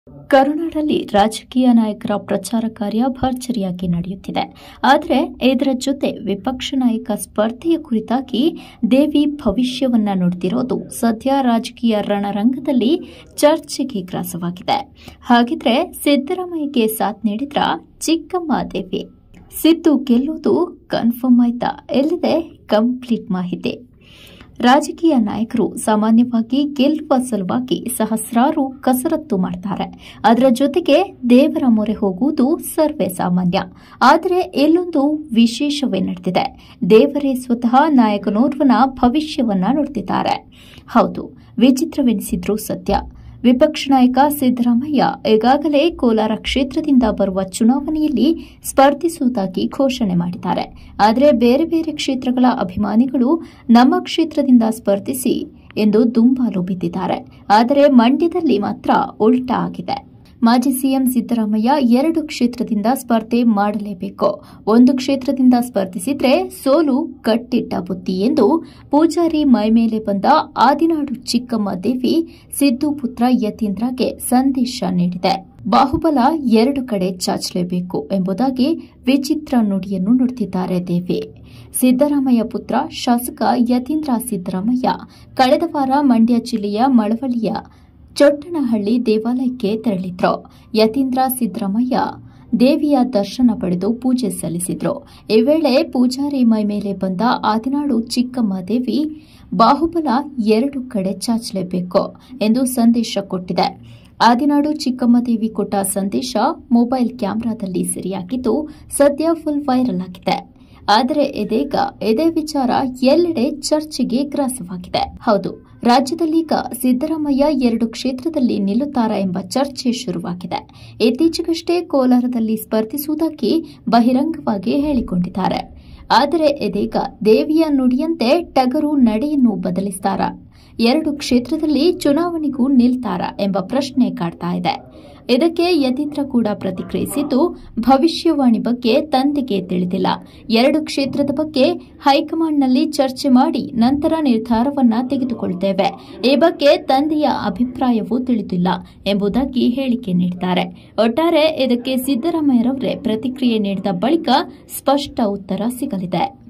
ಕರುನಾಡಲ್ಲಿ ರಾಜಕೀಯ ನಾಯಕರ ಪ್ರಚಾರ ಕಾರ್ಯ ಭರ್ಜರಿಯಾಗಿ ನಡೆಯುತ್ತಿದೆ ಆದರೆ ಇದರ ಜೊತೆ ವಿಪಕ್ಷ ನಾಯಕ ಸ್ಪರ್ಧೆಯ ಕುರಿತಾಗಿ ದೇವಿ ಭವಿಷ್ಯವನ್ನ ನುಡಿದಿರೋದು ಸದ್ಯ ರಾಜಕೀಯ ರಣರಂಗದಲ್ಲಿ ಚರ್ಚೆಗೆ ಗ್ರಾಸವಾಗಿದೆ ಹಾಗಿದ್ರೆ ಸಿದ್ದರಾಮಯ್ಯಗೆ ಸಾಥ್ ನೀಡಿದ್ರ ಚಿಕ್ಕಮ್ಮ ದೇವಿ ಸಿದ್ದು ಗೆಲ್ಲುವುದು ಕನ್ಫರ್ಮ್ ಆಯ್ತಾ ಎಲ್ಲಿದೆ ಕಂಪ್ಲೀಟ್ ಮಾಹಿತಿ ರಾಜಕೀಯ ನಾಯಕರು ಸಾಮಾನ್ಯವಾಗಿ ಗೆಲ್ಲುವ ಸಲುವಾಗಿ ಸಹಸ್ರಾರು ಕಸರತ್ತು ಮಾಡ್ತಾರೆ ಅದರ ಜೊತೆಗೆ ದೇವರ ಮೊರೆ ಹೋಗುವುದು ಸರ್ವೇ ಸಾಮಾನ್ಯ ಆದರೆ ಇಲ್ಲೊಂದು ವಿಶೇಷವೇ ನಡೆದಿದೆ ದೇವರೇ ಸ್ವತಃ ನಾಯಕನೋರ್ವನ ಭವಿಷ್ಯವನ್ನ ನುಡಿದಿದ್ದಾರೆ ಹೌದು ವಿಚಿತ್ರವೆನಿಸಿದ್ರು ಸತ್ಯ ವಿಪಕ್ಷ ನಾಯಕ ಸಿದ್ದರಾಮಯ್ಯ ಈಗಾಗಲೇ ಕೋಲಾರ ಕ್ಷೇತ್ರದಿಂದ ಬರುವ ಚುನಾವಣೆಯಲ್ಲಿ ಸ್ಪರ್ಧಿಸುವುದಾಗಿ ಘೋಷಣೆ ಮಾಡಿದ್ದಾರೆ ಆದರೆ ಬೇರೆ ಬೇರೆ ಕ್ಷೇತ್ರಗಳ ಅಭಿಮಾನಿಗಳು ನಮ್ಮ ಕ್ಷೇತ್ರದಿಂದ ಸ್ಪರ್ಧಿಸಿ ಎಂದು ದುಂಬಾಲು ಬಿದ್ದಿದ್ದಾರೆ ಆದರೆ ಮಂಡ್ಯದಲ್ಲಿ ಮಾತ್ರ ಉಲ್ಟಾ ಆಗಿದೆ ಮಾಜಿ ಸಿಎಂ ಸಿದ್ದರಾಮಯ್ಯ ಎರಡು ಕ್ಷೇತ್ರದಿಂದ ಸ್ಪರ್ಧೆ ಮಾಡಲೇಬೇಕು ಒಂದು ಕ್ಷೇತ್ರದಿಂದ ಸ್ಪರ್ಧಿಸಿದ್ರೆ ಸೋಲು ಕಟ್ಟಿಟ್ಟ ಬುತ್ತಿ ಎಂದು ಪೂಜಾರಿ ಮೈಮೇಲೆ ಬಂದ ಆದಿನಾಡು ಚಿಕ್ಕಮ್ಮ ದೇವಿ ಸಿದ್ದು ಪುತ್ರ ಯತೀಂದ್ರಗೆ ಸಂದೇಶ ನೀಡಿದೆ ಬಾಹುಬಲ ಎರಡು ಕಡೆ ಚಾಚಲೇಬೇಕು ಎಂಬುದಾಗಿ ವಿಚಿತ್ರ ನುಡಿಯನ್ನು ನುಡಿದಿದ್ದಾರೆ ದೇವಿ ಸಿದ್ದರಾಮಯ್ಯ ಪುತ್ರ ಶಾಸಕ ಯತೀಂದ್ರ ಸಿದ್ದರಾಮಯ್ಯ ಕಳೆದ ವಾರ ಮಂಡ್ಯ ಜಿಲ್ಲೆಯ ಮಳವಳ್ಳಿಯ ಚೊಟ್ಟನಹಳ್ಳಿ ದೇವಾಲಯಕ್ಕೆ ತೆರಳಿದ್ರು ಯತೀಂದ್ರ ಸಿದ್ದರಾಮಯ್ಯ ದೇವಿಯ ದರ್ಶನ ಪಡೆದು ಪೂಜೆ ಸಲ್ಲಿಸಿದ್ರು ಈ ವೇಳೆ ಪೂಜಾರಿ ಮೈ ಮೇಲೆ ಬಂದ ಆದಿನಾಡು ಚಿಕ್ಕಮ್ಮ ದೇವಿ ಬಾಹುಬಲ ಎರಡು ಕಡೆ ಚಾಚಲೇಬೇಕು ಎಂದು ಸಂದೇಶ ಕೊಟ್ಟಿದೆ ಆದಿನಾಡು ಚಿಕ್ಕಮ್ಮ ದೇವಿ ಕೊಟ್ಟ ಸಂದೇಶ ಮೊಬೈಲ್ ಕ್ಯಾಮೆರಾದಲ್ಲಿ ಸೆರೆಯಾಗಿದ್ದು ಸದ್ಯ ಫುಲ್ ವೈರಲ್ ಆಗಿದೆ ಆದರೆ ಇದೀಗ ಇದೇ ವಿಚಾರ ಎಲ್ಲೆಡೆ ಚರ್ಚೆಗೆ ಗ್ರಾಸವಾಗಿದೆ ಹೌದು ರಾಜ್ಯದಲ್ಲೀಗ ಸಿದ್ದರಾಮಯ್ಯ ಎರಡು ಕ್ಷೇತ್ರದಲ್ಲಿ ನಿಲ್ಲುತ್ತಾರಾ ಎಂಬ ಚರ್ಚೆ ಶುರುವಾಗಿದೆ ಇತ್ತೀಚೆಗಷ್ಟೇ ಕೋಲಾರದಲ್ಲಿ ಸ್ಪರ್ಧಿಸುವುದಾಗಿ ಬಹಿರಂಗವಾಗಿ ಹೇಳಿಕೊಂಡಿದ್ದಾರೆ ಆದರೆ ಇದೀಗ ದೇವಿಯ ನುಡಿಯಂತೆ ಟಗರು ನಡೆಯನ್ನು ಬದಲಿಸ್ತಾರಾ ಎರಡು ಕ್ಷೇತ್ರದಲ್ಲಿ ಚುನಾವಣೆಗೂ ನಿಲ್ತಾರಾ ಎಂಬ ಪ್ರಶ್ನೆ ಕಾಡ್ತಾ ಇದೆ ಇದಕ್ಕೆ ಯತೀಂದ್ರ ಕೂಡ ಪ್ರತಿಕ್ರಿಯಿಸಿದ್ದು ಭವಿಷ್ಯವಾಣಿ ಬಗ್ಗೆ ತಂದೆಗೆ ತಿಳಿದಿಲ್ಲ ಎರಡು ಕ್ಷೇತ್ರದ ಬಗ್ಗೆ ಹೈಕಮಾಂಡ್ನಲ್ಲಿ ಚರ್ಚೆ ಮಾಡಿ ನಂತರ ನಿರ್ಧಾರವನ್ನ ತೆಗೆದುಕೊಳ್ತೇವೆ ಈ ಬಗ್ಗೆ ತಂದೆಯ ಅಭಿಪ್ರಾಯವೂ ತಿಳಿದಿಲ್ಲ ಎಂಬುದಾಗಿ ಹೇಳಿಕೆ ನೀಡಿದ್ದಾರೆ ಒಟ್ಟಾರೆ ಇದಕ್ಕೆ ಸಿದ್ದರಾಮಯ್ಯರವರೇ ಪ್ರತಿಕ್ರಿಯೆ ನೀಡಿದ ಬಳಿಕ ಸ್ಪಷ್ಟ ಉತ್ತರ ಸಿಗಲಿದೆ